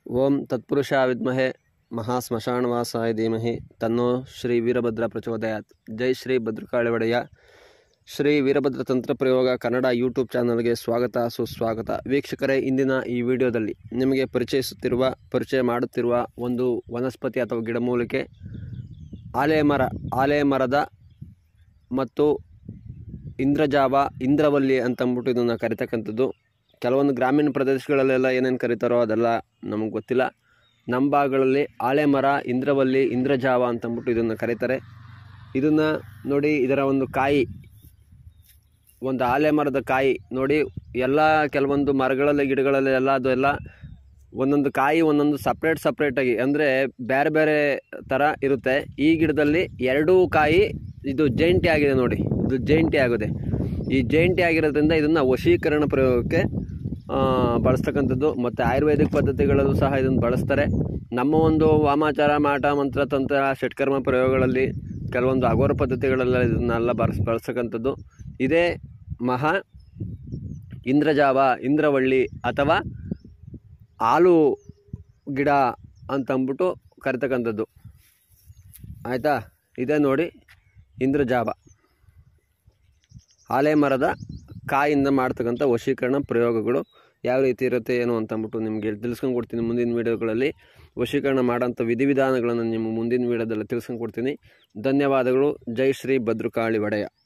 ಓಂ ತತ್ಪುರುಷ ವಿದ್ಮಹೆ ಮಹಾಶ್ಮಶಾನವಾಸಾಯ ಧೀಮಹಿ ತನ್ನೋ ಶ್ರೀ ವೀರಭದ್ರ ಪ್ರಚೋದಯಾತ್ ಜೈ ಶ್ರೀ ಭದ್ರಕಾಳಿ ಒಡೆಯ ಶ್ರೀ ವೀರಭದ್ರ ತಂತ್ರ ಪ್ರಯೋಗ ಕನ್ನಡ ಯೂಟ್ಯೂಬ್ ಚಾನಲ್ಗೆ ಸ್ವಾಗತ ಸುಸ್ವಾಗತ ವೀಕ್ಷಕರೇ ಇಂದಿನ ಈ ವಿಡಿಯೋದಲ್ಲಿ ನಿಮಗೆ ಪರಿಚಯಿಸುತ್ತಿರುವ ಪರಿಚಯ ಮಾಡುತ್ತಿರುವ ಒಂದು ವನಸ್ಪತಿ ಅಥವಾ ಗಿಡಮೂಲಿಕೆ ಆಲೆ ಮರ ಆಲೆ ಮರದ ಮತ್ತು ಇಂದ್ರಜಾವ ಇಂದ್ರವಲ್ಲಿ ಅಂತಂದ್ಬಿಟ್ಟು ಇದನ್ನು ಕರಿತಕ್ಕಂಥದ್ದು ಕೆಲವೊಂದು ಗ್ರಾಮೀಣ ಪ್ರದೇಶಗಳಲ್ಲೆಲ್ಲ ಏನೇನು ಕರೀತಾರೋ ಅದೆಲ್ಲ ನಮಗೆ ಗೊತ್ತಿಲ್ಲ ನಮ್ಮ ಭಾಗಗಳಲ್ಲಿ ಆಲೆ ಮರ ಇಂದ್ರವಲ್ಲಿ ಇಂದ್ರಜಾವ ಅಂತಂದ್ಬಿಟ್ಟು ಇದನ್ನು ಕರೀತಾರೆ ಇದನ್ನು ನೋಡಿ ಇದರ ಒಂದು ಕಾಯಿ ಒಂದು ಆಲೆ ಮರದ ಕಾಯಿ ನೋಡಿ ಎಲ್ಲ ಕೆಲವೊಂದು ಮರಗಳಲ್ಲಿ ಗಿಡಗಳಲ್ಲಿ ಎಲ್ಲ ಅದು ಎಲ್ಲ ಒಂದೊಂದು ಕಾಯಿ ಒಂದೊಂದು ಸಪ್ರೇಟ್ ಸಪ್ರೇಟಾಗಿ ಅಂದರೆ ಬೇರೆ ಬೇರೆ ಥರ ಇರುತ್ತೆ ಈ ಗಿಡದಲ್ಲಿ ಎರಡೂ ಕಾಯಿ ಇದು ಜೈಂಟಿ ಆಗಿದೆ ನೋಡಿ ಇದು ಜೈಂಟಿ ಆಗಿದೆ ಈ ಜೈಂಟಿ ಆಗಿರೋದ್ರಿಂದ ಇದನ್ನು ವಶೀಕರಣ ಪ್ರಯೋಗಕ್ಕೆ ಆ, ಬಳಸ್ತಕ್ಕಂಥದ್ದು ಮತ್ತು ಆಯುರ್ವೇದಿಕ್ ಪದ್ಧತಿಗಳಲ್ಲೂ ಸಹ ಇದನ್ನು ಬಳಸ್ತಾರೆ ನಮ್ಮ ಒಂದು ವಾಮಾಚಾರ ಮಾಟ ಮಂತ್ರ ತಂತ್ರ ಷಟ್ಕರ್ಮ ಪ್ರಯೋಗಗಳಲ್ಲಿ ಕೆಲವೊಂದು ಅಘೋರ ಪದ್ಧತಿಗಳೆಲ್ಲ ಇದನ್ನೆಲ್ಲ ಬಳಸ್ ಬಳಸ್ತಕ್ಕಂಥದ್ದು ಇದೇ ಮಹಾ ಇಂದ್ರಜಾವ ಇಂದ್ರವಳ್ಳಿ ಅಥವಾ ಹಾಲು ಗಿಡ ಅಂತಂದ್ಬಿಟ್ಟು ಕರಿತಕ್ಕಂಥದ್ದು ಆಯಿತಾ ಇದೇ ನೋಡಿ ಇಂದ್ರಜಾವ ಆಲೆ ಮರದ ಕಾಯಿಂದ ಮಾಡ್ತಕ್ಕಂಥ ವಶೀಕರಣ ಪ್ರಯೋಗಗಳು ಯಾವ ರೀತಿ ಇರುತ್ತೆ ಏನು ಅಂತಂದ್ಬಿಟ್ಟು ನಿಮಗೆ ತಿಳಿಸ್ಕೊಂಡು ಕೊಡ್ತೀನಿ ಮುಂದಿನ ವೀಡಿಯೋಗಳಲ್ಲಿ ವಶೀಕರಣ ಮಾಡೋಂಥ ವಿಧಿವಿಧಾನಗಳನ್ನು ನಿಮ್ಮ ಮುಂದಿನ ವೀಡಿಯೋದಲ್ಲಿ ತಿಳಿಸ್ಕೊಂಡು ಕೊಡ್ತೀನಿ ಧನ್ಯವಾದಗಳು ಜೈ ಶ್ರೀ ಭದ್ರಕಾಳಿ ಒಡೆಯ